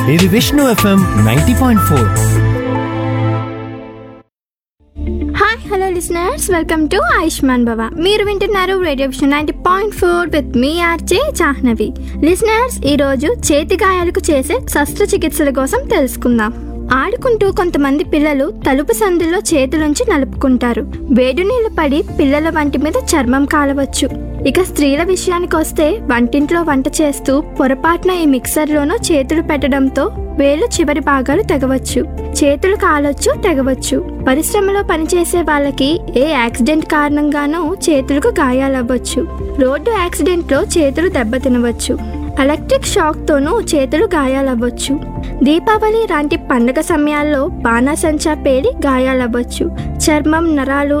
ఇది Vishnu FM ninety point four hi hello listeners welcome to Ayushman Bhava మీరు వింటున్నారు radio Vision ninety point four with me RJ Jahnavi listeners ఈరోజు చేతి గాయాలకు చేసే శస్త్రచికిత్సల కోసం తెలుసుకుందాం ఆడుకుంటూ కొంతమంది పిల్లలు తలుపు సందులో చేతులుంచి నలుపుకుంటారు వేడి నీళ్లు పడి పిల్లల వంటి మీద చర్మం కాలవచ్చు ఇక స్త్రీల విషయానికి వస్తే వంటింట్లో వంట చేస్తూ పొరపాటున ఈ మిక్సర్లోనూ చేతులు పెట్టడంతో వేలు చివరి భాగాలు తెగవచ్చు చేతులు కాలొచ్చు తెగవచ్చు పరిశ్రమలో పనిచేసే వాళ్ళకి ఏ యాక్సిడెంట్ కారణంగానూ చేతులకు గాయాలవ్వచ్చు రోడ్డు యాక్సిడెంట్లో చేతులు దెబ్బతినవచ్చు ఎలక్ట్రిక్ షాక్తోనూ చేతులు గాయాలవ్వచ్చు దీపావళి లాంటి పండుగ సమయాల్లో బాణాసంచా పేలి గాయాలవ్వచ్చు చర్మం నరాలు